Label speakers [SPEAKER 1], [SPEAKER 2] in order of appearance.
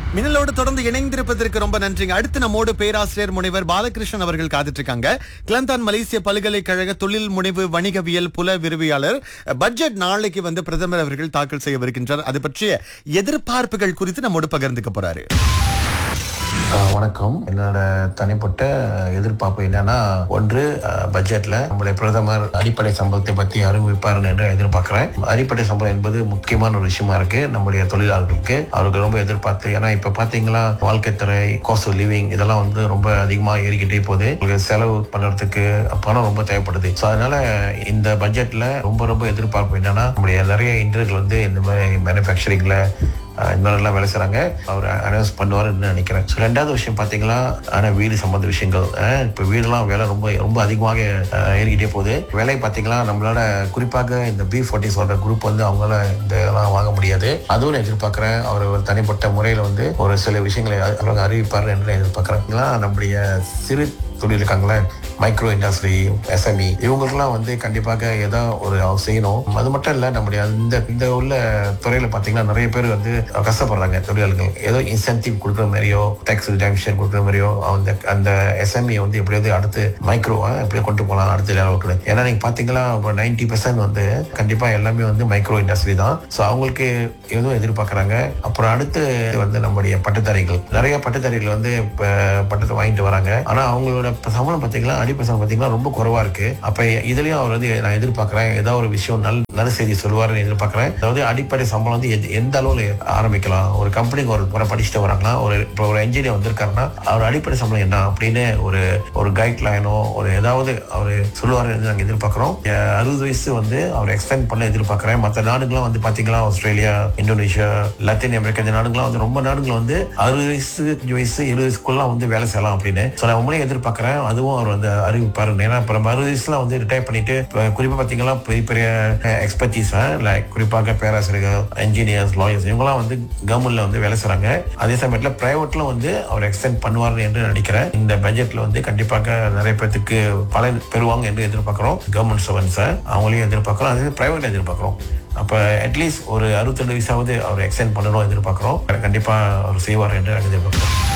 [SPEAKER 1] மின்னலோடு தொடர்ந்து இணைந்திருப்பதற்கு ரொம்ப நன்றிங்க அடுத்து நம்மோடு பேராசிரியர் முனைவர் பாலகிருஷ்ணன் அவர்கள் காத்துட்டு இருக்காங்க கிளந்தான் மலேசிய பல்கலைக்கழக தொழில் முனைவு வணிகவியல் புல விரிவியாளர் பட்ஜெட் நாளைக்கு வந்து பிரதமர் அவர்கள் தாக்கல் செய்யவிருக்கின்றார் அது பற்றிய எதிர்பார்ப்புகள் குறித்து நம்மோடு பகிர்ந்துக்க போறாரு
[SPEAKER 2] ஆஹ் வணக்கம் என்னோட தனிப்பட்ட எதிர்பார்ப்பு என்னன்னா ஒன்று ஆஹ் பட்ஜெட்ல நம்முடைய பிரதமர் அடிப்படை சம்பளத்தை பத்தி அறிவிப்பார் என்று எதிர்பார்க்கிறேன் அடிப்படை சம்பளம் என்பது முக்கியமான ஒரு விஷயமா இருக்கு நம்முடைய தொழிலாளர்களுக்கு அவருக்கு ரொம்ப எதிர்பார்த்து ஏன்னா இப்ப பாத்தீங்களா வாழ்க்கை துறை காஸ்ட் ஆஃப் லிவிங் இதெல்லாம் வந்து ரொம்ப அதிகமா ஏறிக்கிட்டே போகுது உங்களுக்கு செலவு பண்றதுக்கு பணம் ரொம்ப தேவைப்படுது ஸோ அதனால இந்த பட்ஜெட்ல ரொம்ப ரொம்ப எதிர்பார்ப்பு என்னன்னா நம்முடைய நிறைய இன்டர்கள் வந்து இந்த மாதிரி மேனுஃபேக்சரிங்ல ஆஹ் இந்த மாதிரிலாம் வேலை செய்கிறாங்க அவர் அனௌன்ஸ் பண்ணுவாருன்னு நினைக்கிறேன் ஸோ ரெண்டாவது விஷயம் பார்த்தீங்களா ஆனால் வீடு சம்பந்த விஷயங்கள் ஆஹ் இப்போ வீடெல்லாம் விலை ரொம்ப ரொம்ப அதிகமாக ஆஹ் ஏறிக்கிட்டே போகுது விலை பார்த்தீங்களா நம்மளால குறிப்பாக இந்த பி ஃபார்ட்டி சொல்ற குரூப் வந்து அவங்களால இந்த இதெல்லாம் வாங்க முடியாது அதுவும் நான் எதிர்பார்க்குறேன் அவர் ஒரு தனிப்பட்ட முறையில் வந்து ஒரு சில விஷயங்களை அவங்க அறிவிப்பார் என்று நான் எதிர்பார்க்குறேன் நம்முடைய சிறு தொழில் இருக்காங்களே மைக்ரோ இண்டஸ்ட்ரி எஸ்எம்இ இவங்களுக்குலாம் வந்து கண்டிப்பாக ஏதோ ஒரு அவங்க செய்யணும் அது மட்டும் இல்லை நம்முடைய இந்த இந்த உள்ள துறையில பார்த்தீங்கன்னா நிறைய பேர் வந்து கஷ்டப்படுறாங்க தொழிலாளர்கள் ஏதோ இன்சென்டிவ் கொடுக்குற மாதிரியோ டேக்ஸ் ரிடக்ஷன் கொடுக்குற மாதிரியோ அந்த அந்த எஸ்எம்இ வந்து எப்படியாவது அடுத்து மைக்ரோவா எப்படி கொண்டு போகலாம் அடுத்த லெவலுக்கு ஏன்னா நீங்க பார்த்தீங்களா இப்போ நைன்டி பர்சன்ட் வந்து கண்டிப்பாக எல்லாமே வந்து மைக்ரோ இண்டஸ்ட்ரி தான் ஸோ அவங்களுக்கு எதுவும் எதிர்பார்க்குறாங்க அப்புறம் அடுத்து வந்து நம்முடைய பட்டதாரிகள் நிறைய பட்டதாரிகள் வந்து இப்போ பட்டத்தை வாங்கிட்டு வராங்க ஆனால் அவங்களோட சம்பளம் பார்த்தீங்களா அடிப்படை சம்பளம் பார்த்தீங்கன்னா ரொம்ப குறைவா இருக்கு அப்போ இதுலயும் அவர் வந்து நான் எதிர்பார்க்குறேன் ஏதாவது ஒரு விஷயம் நல்ல நல்ல செய்தி சொல்லுவாருன்னு எதிர்பார்க்குறேன் அதாவது அடிப்படை சம்பளம் வந்து எது- எந்த அளவில் ஆரம்பிக்கலாம் ஒரு கம்பெனிக்கு ஒரு முறை படிச்சுட்டு வராங்களா ஒரு இப்போ ஒரு என்ஜினியர் வந்திருக்காருன்னா அவர் அடிப்படை சம்பளம் என்ன அப்படின்னு ஒரு ஒரு கைட் லைனோ ஒரு ஏதாவது அவர் சொல்லுவார் நாங்கள் எதிர்பார்க்குறோம் அறுபது வயசு வந்து அவர் எக்ஸ்டெண்ட் பண்ண எதிர்பார்க்குறேன் மற்ற நாடுகள்லாம் வந்து பார்த்தீங்களா ஆஸ்திரேலியா இந்தோனேஷியா லத்தீன் அமெரிக்கா இந்த நாடுகள்லாம் வந்து ரொம்ப நாடுகள் வந்து அறுபது வயசு அஞ்சு வயசு எழுபது வயசுக்குள்ள வந்து வேலை செய்யலாம் அப்படின்னு ஸோ நான் உண்மையிலே எதிர்பார்க்குறேன் அதுவும் அவர் வந்து அறிவிப்பாரு ஏன்னா இப்போ நம்ம அறுபது வயசுல வந்து ரிட்டையர் பண்ணிட்டு இப்போ குறிப்பாக பார்த்தீங்கன்னா பெரிய பெரிய எக்ஸ்பர்டீஸ் லைக் குறிப்பாக பேராசிரியர்கள் இன்ஜினியர்ஸ் லாயர்ஸ் இவங்கலாம் வந்து கவர்மெண்ட்ல வந்து வேலை செய்றாங்க அதே சமயத்தில் பிரைவேட்ல வந்து அவர் எக்ஸ்டெண்ட் பண்ணுவார் என்று நினைக்கிறேன் இந்த பட்ஜெட்ல வந்து கண்டிப்பாக நிறைய பேர்த்துக்கு பலன் பெறுவாங்க என்று எதிர்பார்க்கிறோம் கவர்மெண்ட் சர்வன்ஸை அவங்களையும் எதிர்பார்க்கிறோம் அதே பிரைவேட் எதிர்பார்க்கிறோம் அப்போ அட்லீஸ்ட் ஒரு அறுபத்தெண்டு வயசாவது அவர் எக்ஸ்டெண்ட் பண்ணணும் எதிர்பார்க்கிறோம் கண்டிப்பா அவர் செய்வார் என்று நாங்கள் எதிர்பார்க்கிறோம்